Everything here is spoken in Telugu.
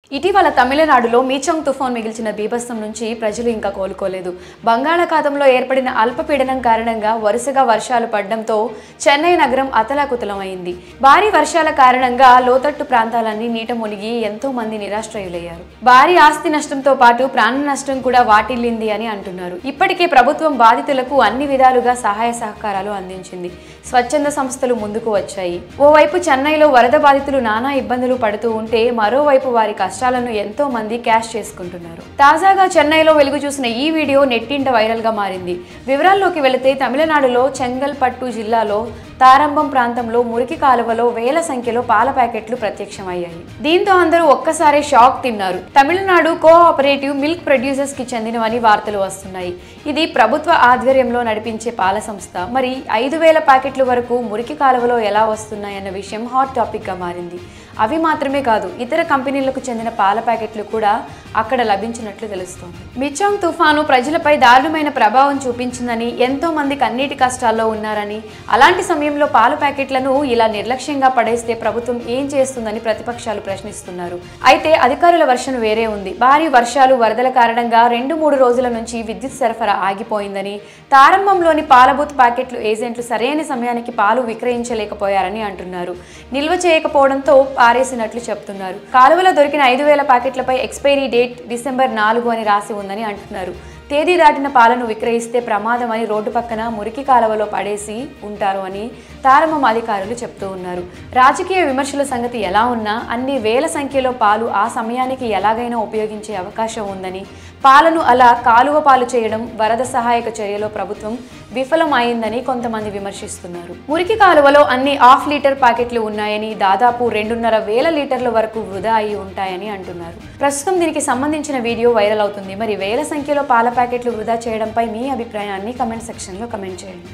ఇటీవల తమిళనాడులో మీచంగ్ తుఫాన్ మిగిల్చిన బీభత్సం నుంచి ప్రజలు ఇంకా కోలుకోలేదు బంగాళాఖాతంలో ఏర్పడిన అల్పపీడనం కారణంగా వరుసగా వర్షాలు పడడంతో చెన్నై నగరం అతలాకుతలం అయింది భారీ వర్షాల కారణంగా లోతట్టు ప్రాంతాలన్నీ నీట మునిగి ఎంతో మంది నిరాశ్రయులయ్యారు భారీ ఆస్తి నష్టంతో పాటు ప్రాణ నష్టం కూడా వాటిల్లింది అని అంటున్నారు ఇప్పటికే ప్రభుత్వం బాధితులకు అన్ని విధాలుగా సహాయ సహకారాలు అందించింది స్వచ్ఛంద సంస్థలు ముందుకు వచ్చాయి ఓవైపు చెన్నైలో వరద బాధితులు నానా ఇబ్బందులు పడుతూ ఉంటే మరోవైపు వారి కష్టాలను ఎంతో మంది క్యాష్ చేసుకుంటున్నారు తాజాగా చెన్నైలో వెలుగు చూసిన ఈ వీడియో నెట్టింట వైరల్ గా మారింది వివరాల్లోకి వెళితే తమిళనాడులో చెంగల్పట్టు జిల్లాలో తారంభం ప్రాంతంలో మురికి కాలువలో వేల సంఖ్యలో పాల ప్యాకెట్లు ప్రత్యక్షమయ్యాయి దీంతో అందరూ ఒక్కసారి షాక్ తిన్నారు తమిళనాడు కోఆపరేటివ్ మిల్క్ ప్రొడ్యూసర్స్ కి చెందినవని వార్తలు వస్తున్నాయి ఇది ప్రభుత్వ ఆధ్వర్యంలో నడిపించే పాల సంస్థ మరి ఐదు వేల ప్యాకెట్ల వరకు మురికి కాలువలో ఎలా వస్తున్నాయన్న విషయం హాట్ టాపిక్ గా మారింది అవి మాత్రమే కాదు ఇతర కంపెనీలకు చెందిన పాల ప్యాకెట్లు కూడా అక్కడ లభించినట్లు తెలుస్తోంది మిచాంగ్ తుఫాను ప్రజలపై దారుణమైన ప్రభావం చూపించిందని ఎంతో మంది కన్నీటి కష్టాల్లో ఉన్నారని అలాంటి సమయంలో పాల ప్యాకెట్లను ఇలా నిర్లక్ష్యంగా పడేస్తే ప్రభుత్వం ఏం చేస్తుందని ప్రతిపక్షాలు ప్రశ్నిస్తున్నారు అయితే అధికారుల వర్షం వేరే ఉంది భారీ వర్షాలు వరదల కారణంగా రెండు మూడు రోజుల నుంచి విద్యుత్ సరఫరా ఆగిపోయిందని తారంభంలోని పాల బూత్ ప్యాకెట్లు ఏజెంట్లు సరైన సమయానికి పాలు విక్రయించలేకపోయారని అంటున్నారు నిల్వ చేయకపోవడంతో పారేసినట్లు చెప్తున్నారు కాలువలో దొరికిన ఐదు వేల ప్యాకెట్లపై ఎక్స్పైరీ డేట్ డిసెంబర్ నాలుగు అని రాసి ఉందని అంటున్నారు తేదీ దాటిన పాలను విక్రయిస్తే ప్రమాదం అని రోడ్డు పక్కన మురికి కాలువలో పడేసి ఉంటారు అని తారమం అధికారులు చెప్తూ ఉన్నారు రాజకీయ విమర్శల సంగతి ఎలా ఉన్నా అన్ని వేల సంఖ్యలో పాలు ఆ సమయానికి ఎలాగైనా ఉపయోగించే అవకాశం ఉందని పాలను అలా కాలువ పాలు చేయడం వరద సహాయక చర్యలో ప్రభుత్వం విఫలం అయిందని కొంతమంది విమర్శిస్తున్నారు మురికి కాలువలో అన్ని హాఫ్ లీటర్ ప్యాకెట్లు ఉన్నాయని దాదాపు రెండున్నర వేల లీటర్ల వరకు వృధా అయి ఉంటాయని అంటున్నారు ప్రస్తుతం దీనికి సంబంధించిన వీడియో వైరల్ అవుతుంది మరి వేల సంఖ్యలో పాల ప్యాకెట్లు వృధా చేయడంపై మీ అభిప్రాయాన్ని కమెంట్ సెక్షన్లో కమెంట్ చేయండి